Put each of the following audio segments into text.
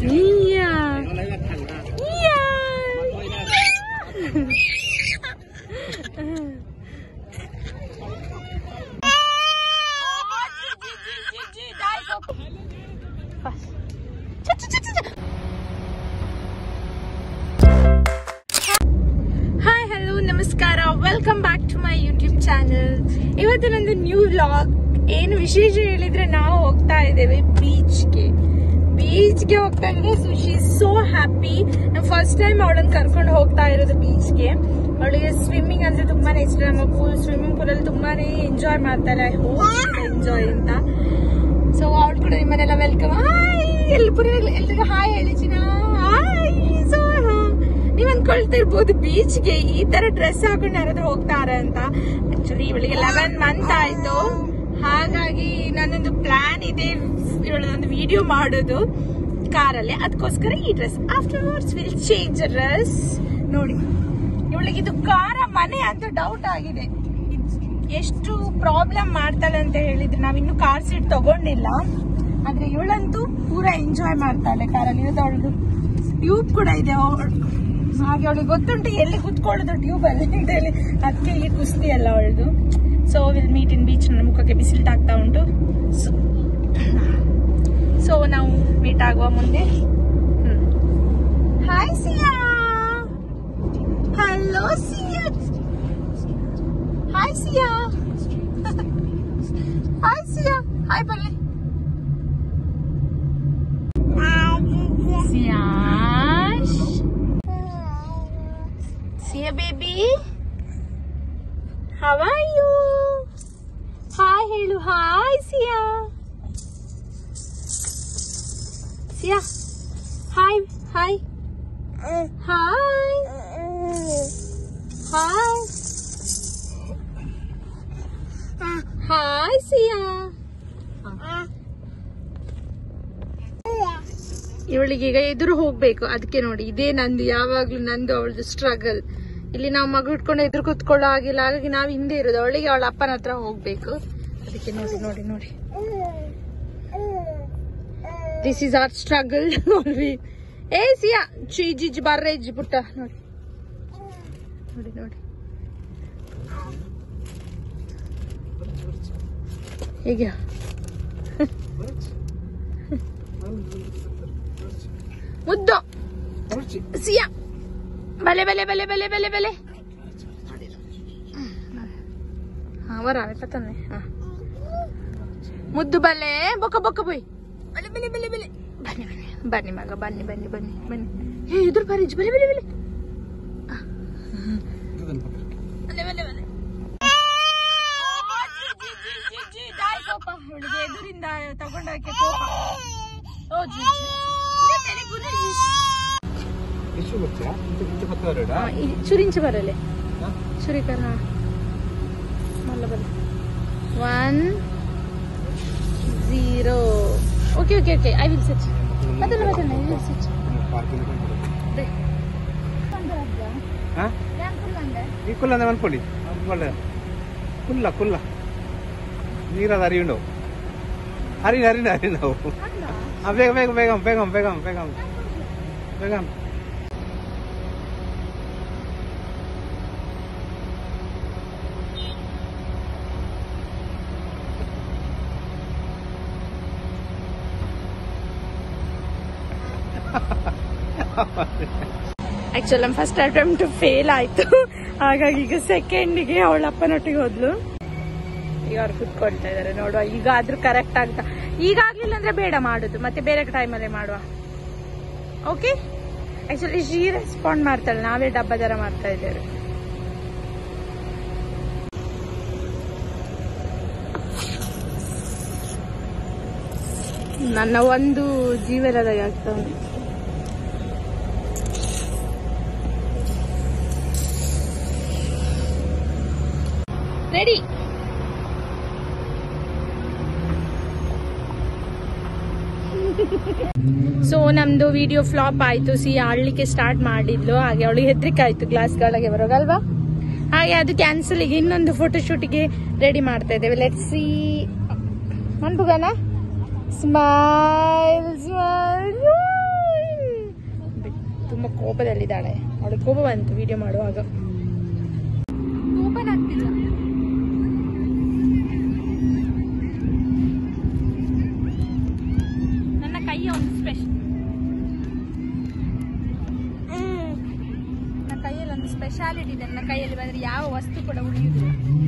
Iya. Iya. Hi hello ನಮಸ್ಕಾರ welcome back to my YouTube channel ಇವತ್ತು ನಂದು new vlog ಏನು ವಿಶೇಷ ಹೇಳಿದ್ರೆ ನಾವು ಹೋಗ್ತಾ ಇದ್ದೇವೆ ಬೀಚ್ಗೆ ಬೀಚ್ಗೆ ಹೋಗ್ತಾ ಇದ್ರೆ ಸುಶಿ ಸೋ ಹ್ಯಾಪಿ ನಾವು ಫಸ್ಟ್ ಟೈಮ್ ಅವಳನ್ನ ಕರ್ಕೊಂಡು ಹೋಗ್ತಾ ಇರೋದು ಬೀಚ್ಗೆ ಅವಳಿಗೆ ಸ್ವಿಮ್ಮಿಂಗ್ ಅಂದ್ರೆ ತುಂಬಾನೇ ಇಷ್ಟ ನಮ್ಮ ಪೂಲ್ ಸ್ವಿಮ್ಮಿಂಗ್ ಪೂಲ್ ಅಲ್ಲಿ ತುಂಬಾನೇ ಎಂಜಾಯ್ ಮಾಡ್ತಾಳೆ ಐ ಹೋಪ್ ಎಂಜಾಯ್ ಅಂತ ಸೊ ಅವಳು ಕೂಡ ನಿಮ್ಮನ್ನೆಲ್ಲ ವೆಲ್ಕಮ್ ಹಾಯ್ ಎಲ್ಪುರ ಎಲ್ರಿಗೂ ಹಾಯ್ ಹೇಳಿ ಚಿನ್ನ ಹಾಯ್ ಸೊ ನೀವ್ ಅನ್ಕೊಳ್ತಾ ಇರ್ಬೋದು ಬೀಚ್ಗೆ ಈ ತರ ಡ್ರೆಸ್ ಹಾಕೊಂಡು ಯಾರಾದ್ರೂ ಹೋಗ್ತಾರ ಅಂತ ಆಕ್ಚುಲಿ ಇವಳಿಗೆ ಲೆವೆನ್ ಮಂತ್ ಆಯ್ತು ಹಾಗಾಗಿ ನನ್ನೊಂದು ಪ್ಲಾನ್ ಇದೆ ಇವಳದೊಂದು ವಿಡಿಯೋ ಮಾಡೋದು ಕಾರಲ್ಲಿ ಅದಕ್ಕೋಸ್ಕರ ಈ dress afterwards will change dress ನೋಡಿ ಇವಳಿಗೆ ಇದು ಕಾರ ಮನೆ ಅಂತ ಡೌಟ್ ಆಗಿದೆ ಇದ್ ಎಷ್ಟು ಪ್ರಾಬ್ಲಮ್ ಮಾಡ್ತಾಳೆ ಅಂತ ಹೇಳಿದ್ರೆ ನಾವಿನ್ನು ಕಾರ್ ಸೀಟ್ ತಗೊಂಡಿಲ್ಲ ಆದ್ರೆ ಇವಳಂತೂ ಪೂರಾ ಎಂಜಾಯ್ ಮಾಡ್ತಾಳೆ ಕಾರಲ್ಲಿ ಇವತ್ತು ಅವಳದು ಟ್ಯೂಬ್ ಕೂಡ ಇದೆ ಅವ್ಳ್- ಹಾಗೆ ಅವಳಿಗೆ ಗೊತ್ತುಂಟು ಎಲ್ಲಿ ಕುತ್ಕೊಳ್ಳೋದು ಟ್ಯೂಬ್ ಅಲ್ಲಿ ಅಂತ ಹೇಳಿ ಅದಕ್ಕೆ ಈ ಕುಸ್ತಿ ಅಲ್ಲ ಅವಳದು so will meet in beach ನನ್ನ ಮುಖಕ್ಕೆ ಬಿಸಿಲು ತಾಗ್ತಾ ಉಂಟು ಸೊ ನಾವು ಮೀಟ್ ಆಗುವ ಮುಂದೆ hi Siya hello Siya hi Siya hi Siya hi ಬನ್ನಿ ಸಿಯಾಶ್ Siya baby how are you hi ಹೇಳು hi Siya Siya hi hi hi hi hi Siya ಇವಳಿಗೆ ಈಗ ಎದುರು ಹೋಗ್ಬೇಕು ಅದಕ್ಕೆ ನೋಡಿ ಇದೇ ನಂದು ಯಾವಾಗ್ಲೂ ನಂದು ಅವಳದು ಸ್ಟ್ರಗಲ್ ಇಲ್ಲಿ ನಾವು ಮಗು ಇಟ್ಕೊಂಡು ಎದುರು ಕುತ್ಕೊಳ್ಳೋ ಆಗಿಲ್ಲ ಹಾಗಾಗಿ ನಾವು ಹಿಂದೆ ಇರೋದು ಅವಳಿಗೆ ಅವಳ ಅಪ್ಪನ ಹತ್ರ ಹೋಗ್ಬೇಕು ಅದಕ್ಕೆ ನೋಡಿ ನೋಡಿ ನೋಡಿ ದಿಸ್ ಇಸ್ ಆರ್ ಸ್ಟ್ರಗಲ್ ನೋಡಿ ಏ ಸಿಯಾ ಚಿ ಜಿಜ್ ಬರ್ರೆ ಇಜ್ಜಿ ಪುಟ್ಟ ನೋಡಿ ನೋಡಿ ನೋಡಿ ಹೇಗೆ ಮುದ್ದು ಸಿಯಾ ಬಲೆ ಬಲೆ ಬಲೆ ಬಲೆ ಬಲೆ ಬಲೆ ಹಾ ಬರಾವೆ ಪತ್ತನ್ನೆ ಹಾ ಮುದ್ದು ಬಲೆ ಬೊಕ್ಕ ಬೊಕ್ಕ ಬೊಯ್ ಬಲೆ ಬಲೆ ಬಲೆ ಬಲೆ ಬನ್ನಿ ಬನ್ನಿ ಬನ್ನಿ ಮಗ ಬನ್ನಿ ಬನ್ನಿ ಬನ್ನಿ ಬನ್ನಿ ಏ ಎದುರು ಬರೀಜ್ ಬಲೆ ಬಲೆ ಬಲೆ ಆ. ಬಲೆ ಬಲೆ ಬಲೆ ಕೋಪ ಇವಳಿಗೆ ಎದುರಿಂದ ತಗೊಂಡೋಕೆ ಕೋಪ ಓ ಜಿ ಎಷ್ಟು ಬರ್ತೀಯಾ ಇಂಚು ಇಂಚು ಪಕ್ಕ ಬರೋಡಾ ಚುರಿಂಚು ಬರಲೆ ಚುರಿಕರ ಮಲ್ಲ ಬರ one zero okay okay okay I will search ಅದಲ್ಲ ಬದಲ್ಲ ಐ ವಿಲ್ ಸರ್ಚ್ ಪಾರ್ಕಿಂಗ್ ಹಾ ಈ ಕುಲ್ಲ ಅಂದ್ರೆ ಅನ್ಕೊಳ್ಳಿ ಒಳ್ಳೆ ಕುಲ್ಲ ಕುಲ್ಲ ನೀರದ ಹರಿಯುಂಡು ಹರಿನ ಹರಿನ ಹರಿನ ನಾವು ಆ, ಬೇಗ ಬೇಗ ಬೇಗಂ ಬೇಗಂ ಬೇಗಂ ಬೇಗಂ ಬೇಗಂ ಆಕ್ಚುಲಿ ನಮ್ಮ ಫಸ್ಟ್ ಅಟೆಂಪ್ಟ್ ಫೇಲ್ ಆಯ್ತು ಹಾಗಾಗಿ ಈಗ ಸೆಕೆಂಡಿಗೆ ಅವಳ ಅಪ್ಪನೊಟ್ಟಿಗೆ ಹೋದ್ಲು ಈಗ ಅವ್ರು ಕುತ್ಕೊಳ್ತಾ ಇದಾರೆ ನೋಡುವ ಈಗ ಆದ್ರೂ ಕರೆಕ್ಟ್ ಆಗ್ತಾ ಈಗ ಆಗ್ಲಿಲ್ಲ ಅಂದ್ರೆ ಬೇಡ ಮಾಡುದು ಮತ್ತೆ ಬೇರೆ ಟೈಮಲ್ಲೇ ಮಾಡುವ ಓಕೆ ಆಕ್ಚುಲಿ ಶೀ ರೆಸ್ಪಾಂಡ್ ಮಾಡ್ತಾಳೆ ನಾವೇ ಡಬ್ಬ ದರ ಮಾಡ್ತಾ ಇದ್ದೇವೆ ನನ್ನ ಒಂದು ಜೀವನದಾಗ ಆಗ್ತಾ ಉಂಟು ರೆಡಿ ಸೊ ನಮ್ದು ವಿಡಿಯೋ ಫ್ಲಾಪ್ ಆಯ್ತು ಸಿ ಆಡ್ಲಿಕ್ಕೆ ಸ್ಟಾರ್ಟ್ ಮಾಡಿದ್ಲು ಹಾಗೆ ಅವಳಿಗೆ ಹೆದ್ರಿಕೆ ಆಯ್ತು ಗ್ಲಾಸ್ಗಳಿಗೆ ಬರೋಗಲ್ವಾ ಹಾಗೆ ಅದು ಕ್ಯಾನ್ಸಲ್ ಈಗ ಇನ್ನೊಂದು ಫೋಟೋ ಶೂಟಿಗೆ ರೆಡಿ ಮಾಡ್ತಾ ಇದ್ದೇವೆ ಲೆಟ್ ಸಿ ಅನ್ಬುಗನ ಸ್ಮೈಲ್ ಸ್ಮೈಲ್ ತುಂಬಾ ಕೋಪದಲ್ಲಿದ್ದಾಳೆ ಅವಳಿಗೆ ಕೋಪ ಬಂತು ವಿಡಿಯೋ ಮಾಡುವಾಗ ಓಪನ್ ಆಗ್ತಿಲ್ಲ ನನ್ನ ಕೈಯ ಒಂದು ಸ್ಪೆಷಲ್ ನನ್ನ ಕೈಯಲ್ಲಿ ಒಂದು ಸ್ಪೆಷಾಲಿಟಿ ಇದೆ ನನ್ನ ಕೈಯಲ್ಲಿ ಬಂದ್ರೆ ಯಾವ ವಸ್ತು ಕೂಡ ಉಳಿಯುವುದಿಲ್ಲ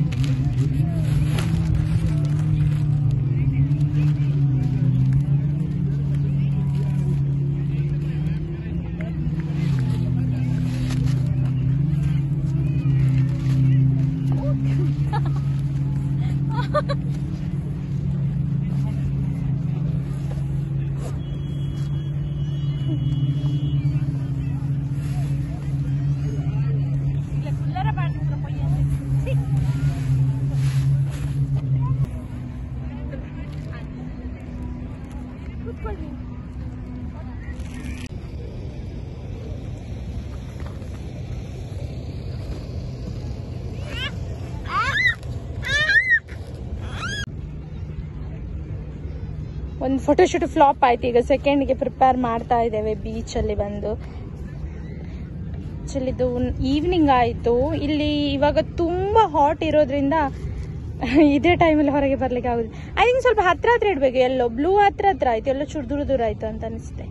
ಇಲ್ಲ ಕುಲ್ಲರ ಮಾಡ್ತಿದ್ರ ಪೊಯ್ಯ ಸಿ. ಕೂತ್ಕೊಳ್ಳಿ ಒಂದು ಫೋಟೋಶೂಟ್ ಫ್ಲಾಪ್ ಆಯ್ತು ಈಗ ಸೆಕೆಂಡ್ಗೆ ಪ್ರಿಪೇರ್ ಮಾಡ್ತಾ ಇದ್ದೇವೆ ಬೀಚಲ್ಲಿ ಬಂದು ಆಕ್ಚುಲಿ ಇದು ಈವ್ನಿಂಗ್ ಆಯಿತು ಇಲ್ಲಿ ಇವಾಗ ತುಂಬ ಹಾಟ್ ಇರೋದ್ರಿಂದ ಇದೇ ಟೈಮಲ್ಲಿ ಹೊರಗೆ ಬರ್ಲಿಕ್ಕೆ ಆಗುದು ಐ ಥಿಂಕ್ ಸ್ವಲ್ಪ ಹತ್ರ ಹತ್ರ ಇಡಬೇಕು ಎಲ್ಲೋ ಬ್ಲೂ ಹತ್ರ ಹತ್ರ ಆಯ್ತು ಎಲ್ಲೋ ಚೂರು ದೂರ ದೂರ ಆಯ್ತು ಅಂತ ಅನಿಸುತ್ತೆ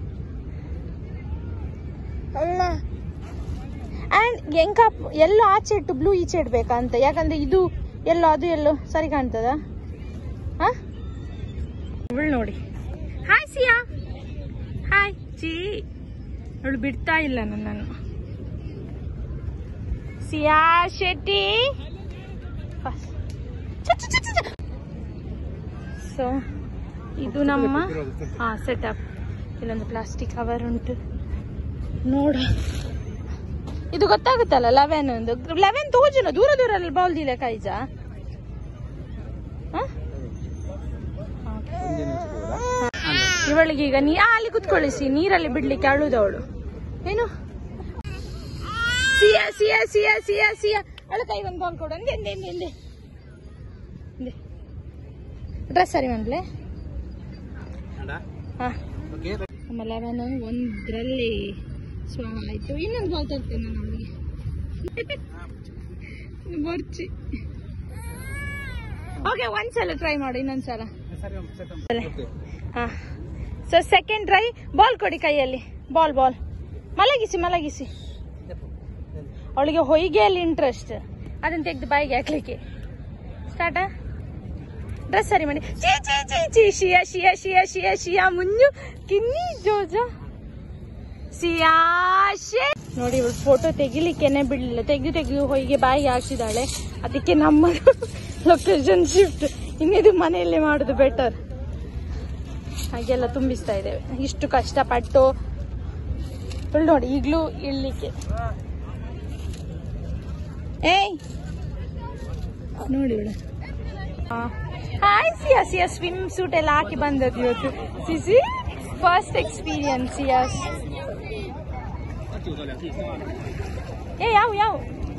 ಅಲ್ಲ ಆ್ಯಂಡ್ ಎಂಕ ಎಲ್ಲೋ ಆಚೆ ಇಟ್ಟು ಬ್ಲೂ ಈಚೆ ಇಡ್ಬೇಕಾ ಅಂತ ಯಾಕಂದ್ರೆ ಇದು ಎಲ್ಲೋ ಅದು ಎಲ್ಲೋ ಸರಿ ಕಾಣ್ತದ ಹಾ ಇವಳು ನೋಡಿ ಹಾಯ್ ಸಿಯಾ ಹಾಯ್ ಚೀ ಅವಳು ಬಿಡ್ತಾ ಇಲ್ಲ ನನ್ನನ್ನು ಸಿಯಾ ಶೆಟ್ಟಿ ಸೊ ಇದು ನಮ್ಮ ಹಾ ಸೆಟಪ್ ಇಲ್ಲೊಂದು ಪ್ಲಾಸ್ಟಿಕ್ ಕವರ್ ಉಂಟು ನೋಡ ಇದು ಗೊತ್ತಾಗುತ್ತಲ್ಲ ಲೆವೆನ್ ಒಂದು ಲೆವೆನ್ ತೋಜನ ದೂರ ದೂರ ಅಲ್ಲಿ ಬಾಲ್ದಿಲ್ಲ ಕೈಜ ಇವಳಿಗೆ ಈಗ ನೀ ಆ, ಅಲ್ಲಿ ಕುತ್ಕೊಳ್ಳಿಸಿ ನೀರಲ್ಲಿ ಬಿಡ್ಲಿಕ್ಕೆ ಅಳುದವಳು ಏನು ಸಿಯಾ ಸಿಯಾ ಸಿಯಾ ಸಿಯಾ ಸಿಯಾ ಅಳು ಕೈಗೆ ಒಂದು ಬಾಲ್ ಕೊಡು ಅಂದೆ ಎಂದೆ ಎಂದೆ ಎಂದೆ ಡ್ರೆಸ್ ಸರಿ ಮಂದ್ಲೆ ಹಾ ನಮ್ಮ ಲೆವೆನ್ ಒಂದ್ರಲ್ಲಿ ಸ್ವಾಹ ಆಯ್ತು ಇನ್ನೊಂದು ಬಾಲ್ ತರ್ತೇನೆ ನಾನು ಅವಳಿಗೆ ಬರ್ಚಿ ಓಕೆ ಒಂದ್ಸಲ ಟ್ರೈ ಮಾಡು ಇನ್ನೊಂದ್ಸಲ ಹಾ ಸೊ ಸೆಕೆಂಡ್ ಟ್ರೈ ಬಾಲ್ ಕೊಡಿ ಕೈಯಲ್ಲಿ ಬಾಲ್ ಬಾಲ್ ಮಲಗಿಸಿ ಮಲಗಿಸಿ ಅವಳಿಗೆ ಹೊಯ್ಗೆಯಲ್ಲಿ ಇಂಟ್ರೆಸ್ಟ್ ಅದನ್ನ ತೆಗೆದು ಬಾಯಿಗೆ ಹಾಕ್ಲಿಕ್ಕೆ ಸ್ಟಾರ್ಟ ಡ್ರೆಸ್ ಸರಿ ಮಾಡಿ ಚೀ ಚೀ ಚೀ ಚೀ ಶಿಯಾ ಶಿಯಾ ಶಿಯಾ ಶಿಯಾ ಶಿಯಾ ಮುಂಜು ಕಿನ್ನಿ ಜೋಜ ಸಿಯಾ ಶೇ ನೋಡಿ ಇವಳು ಫೋಟೋ ತೆಗಿಲಿಕ್ಕೆನೆ ಬಿಡ್ಲಿಲ್ಲ ತೆಗೆದು ತೆಗೆದು ಹೊಯ್ಗೆ ಬಾಯಿಗೆ ಹಾಕ್ಸಿದಾಳೆ ಅದಕ್ಕೆ ನಮ್ಮ ಲೊಕೇಶನ್ ಶಿಫ್ಟ್ ಇನ್ನಿದು ಮನೆಯಲ್ಲೇ ಮಾಡುದು ಬೆಟರ್ ಹಾಗೆಲ್ಲ ತುಂಬಿಸ್ತಾ ಇದ್ದೇವೆ ಇಷ್ಟು ಕಷ್ಟಪಟ್ಟು ಇವಳು ನೋಡಿ ಈಗಲೂ ಇಳ್ಲಿಕ್ಕೆ ಏಯ್ ನೋಡಿ ಇವಳು hi Siya Siya swimsuit ಎಲ್ಲ ಹಾಕಿ ಬಂದದ್ದು ಇವತ್ತು ಸಿಸಿ ಫಸ್ಟ್ ಎಕ್ಸ್ಪೀರಿಯನ್ಸ್ ಸಿಯಾಸ್ ಏ ಯಾವ ಯಾವ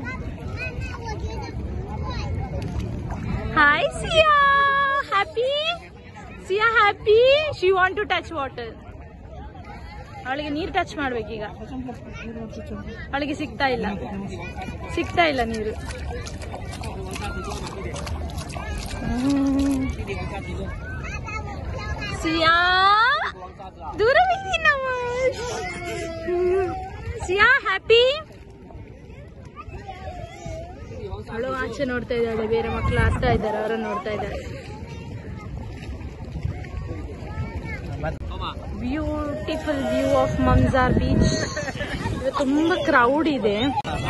hi Siya happy Siya happy she want to touch water ಅವಳಿಗೆ ನೀರು ಟಚ್ ಮಾಡ್ಬೇಕೀಗ ಅವಳಿಗೆ ಸಿಗ್ತಾ ಇಲ್ಲ ಸಿಗ್ತಾ ಇಲ್ಲ ನೀರು ಹ್ಮ್. ಸಿಯಾ ದೂರ ನಮ್ಮ ಸಿಯಾ ಹ್ಯಾಪಿ ಅವಳು ಆಚೆ ನೋಡ್ತಾ ಇದ್ದಾಳೆ ಬೇರೆ ಮಕ್ಕಳು ಆಡ್ತಾ ಇದ್ದಾರೆ ಅವರನ್ನು ನೋಡ್ತಾ ಇದ್ದಾಳೆ beautiful view of Manjar beach ತುಂಬಾ ಕ್ರೌಡ್ ಇದೆ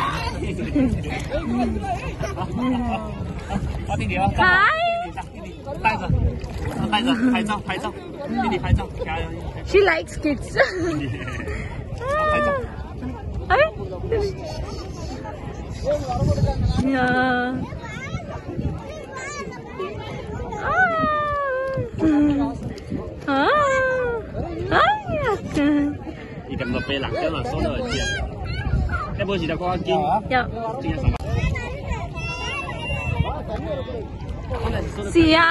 hi 拍着，拍着，拍照，拍照，弟弟拍照，加油！ She likes kids. 拍照。 Ay. Yeah. Ah. Ah. Ah. 你咁多杯啦，今日收到嚟知啊。一杯是得嗰一斤， Yeah. 今日十八。 Siya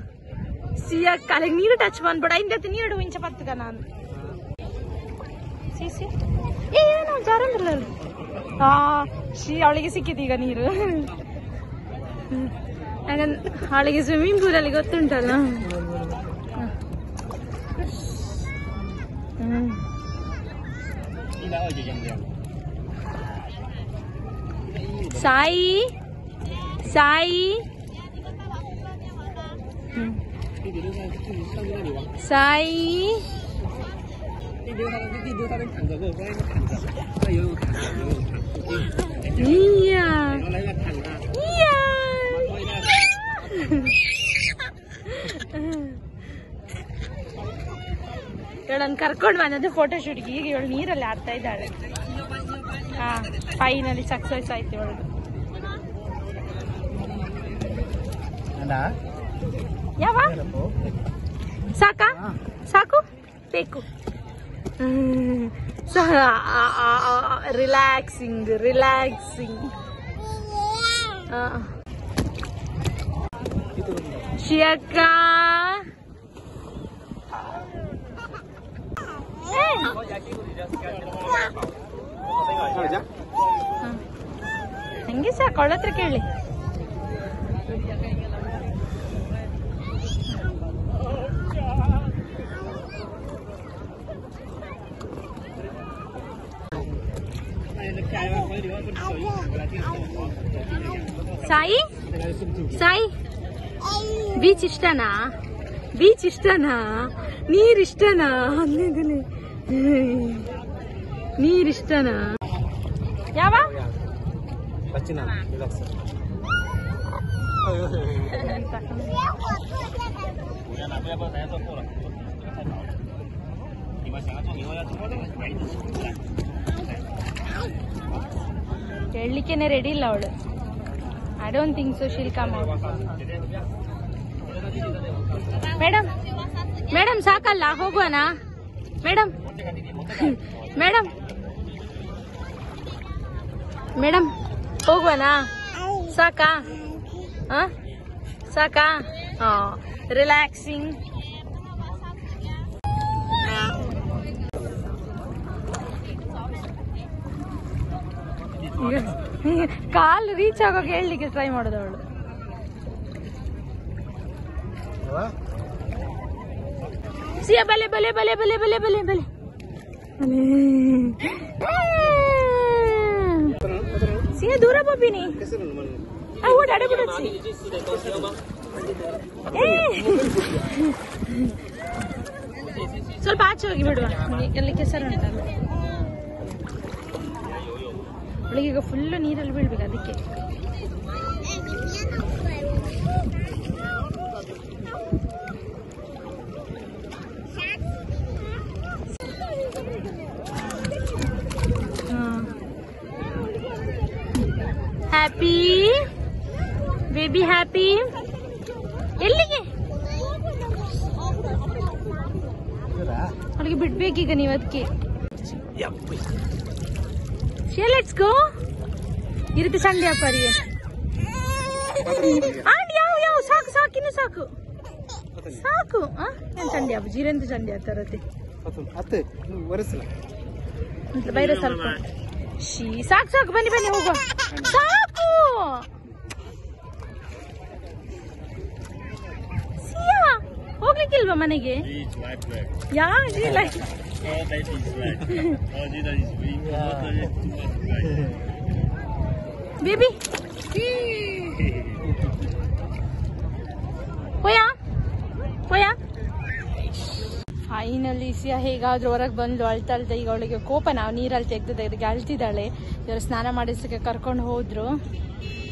Siya ಕಾಲಿಗೆ ನೀರು ಟಚ್ ಮಾಡ್ಬೇಡ ಹಿಂದೆ ನೀರು ಇಂಚ ಪತ್ತಗ ನಾನು ಸಿ ಸಿ ಏ ಏನೋ ಜಾರಂದ್ರಲ್ಲ ಅಲ್ಲಿ. ಆ ಶಿ ಅವಳಿಗೆ ಸಿಕ್ಕಿತು ಈಗ ನೀರು ಯಾಕಂದ್ರೆ ಅವಳಿಗೆ ಸ್ವಿಮ್ಮಿಂಗ್ ಪೂಲಲ್ಲಿ ಗೊತ್ತುಂಟಲ್ಲ ಹ್ಮ್ ಸಾಯಿ ಸಾಯಿ ಹ್ಮ್. ಸಾಯಿ ಇಯ್ಯ ಇಯ್ಯ ಇವಳನ್ನು ಕರ್ಕೊಂಡು ಬಂದದ್ದು ಫೋಟೋ ಶೂಟ್ಗೆ ಈಗ ಇವಳು ನೀರಲ್ಲಿ ಆಡ್ತಾ ಇದ್ದಾಳೆ ಹಾ ಫೈನಲಿ ಸಕ್ಸಸ್ ಆಯ್ತು ಇವಳು ಯಾವ ಸಾಕಾ ಸಾಕು ಬೇಕು ರಿಲ್ಯಾಕ್ಸಿಂಗ್ ರಿಲ್ಯಾಕ್ಸಿಂಗ್ ಶಿಯಕ್ಕ ಹಂಗೆ ಸಾಕು ಅವಳ ಹತ್ರ ಕೇಳಿ ಸಾಯಿ ಸಾಯಿ ಬೀಚ್ ಇಷ್ಟನಾ ಬೀಚ್ ಇಷ್ಟನಾ ನೀರ್ ಇಷ್ಟನಾ ಅನ್ನೋದನ್ನೇ ನೀರ್ ಇಷ್ಟನಾ ಯಾವ ಹೇಳಲಿಕ್ಕೇನೆ ರೆಡಿ ಇಲ್ಲ ಅವಳು I don't think so she'll come madam madam ಸಾಕಲ್ಲ ಹೋಗುವನಾ ಮೇಡಮ್ ಮೇಡಮ್ ಮೇಡಮ್ ಹೋಗುವನಾ ಸಾಕಾ ಆ? ಸಾಕಾ ಹಾ ರಿಲ್ಯಾಕ್ಸಿಂಗ್ ಕಾಲು ರೀಚ್ ಆಗೋಕೆ ಹೇಳಲಿಕ್ಕೆ ಟ್ರೈ ಮಾಡೋದು ಅವಳು ಸಿಯ ಬಲೆ ಬಲೆ ಬಲೆ ಬಲೆ ಬಲೆ ಬಲೆ ಬಲೆ ಸಿಯ ದೂರ ಬಬ್ಬಿನಿ ಓಡ್ ಅಡಬಿಡಚ್ಚಿ ಸ್ವಲ್ಪ ಆಚೆ ಹೋಗಿ ಬಿಡುವ ಎಲ್ಲಿ ಕೆಸರು ಉಂಟಲ್ಲ ಅವಳಿಗೆ ಈಗ ಫುಲ್ಲು ನೀರಲ್ಲಿ ಬೀಳ್ಬೇಕು ಅದಕ್ಕೆ ಹ್ಯಾಪಿ ಬೇಬಿ ಹ್ಯಾಪಿ ಎಲ್ಲಿಗೆ ಅವಳಿಗೆ ಬಿಡ್ಬೇಕೀಗ ನೀವು ಅದಕ್ಕೆ ಲೆಟ್ಸ್ ಗೋ ಇರುತ್ತೆ ಸಂಡೆ ಅಪ್ಪರಿಗೆ ಆಂಡ್ ಯಾವ ಯಾವ ಸಾಕು ಸಾಕಿನ್ನು ಸಾಕು ಸಾಕು ಆ ಏನ್ ಸಂಡೆ ಹಬ್ಬ ಜೀರೆಂದು ಸಂಡೆ ಆಗ್ತಾರತ್ತೆ ಅತ್ತೆ ಒರೆಸಲ ಬೈರ ಸ್ವಲ್ಪ ಶೀ ಸಾಕು ಸಾಕು ಬನ್ನಿ ಬನ್ನಿ ಹೋಗುವ ಸಾಕು ಸಿಯಾ ಹೋಗ್ಲಿಕ್ಕಿಲ್ವಾ ಮನೆಗೆ ಯಾ ಇಲ್ಲ ಬೇಬಿ ಹೋಯಾ ಹೋಯಾ ಫೈನಲಿ ಸಿಯಾ ಹೇಗಾದ್ರೂ ಹೊರಗೆ ಬಂದು ಅಳ್ತಾ ಅಳ್ತಾ ಈಗ ಅವಳಿಗೆ ಕೋಪ ನಾವು ನೀರಲ್ಲಿ ತೆಗ್ದು ತೆಗೆದು ಅಳ್ತಿದ್ದಾಳೆ ಇವರು ಸ್ನಾನ ಮಾಡಿಸಕ್ಕೆ ಕರ್ಕೊಂಡು ಹೋದ್ರು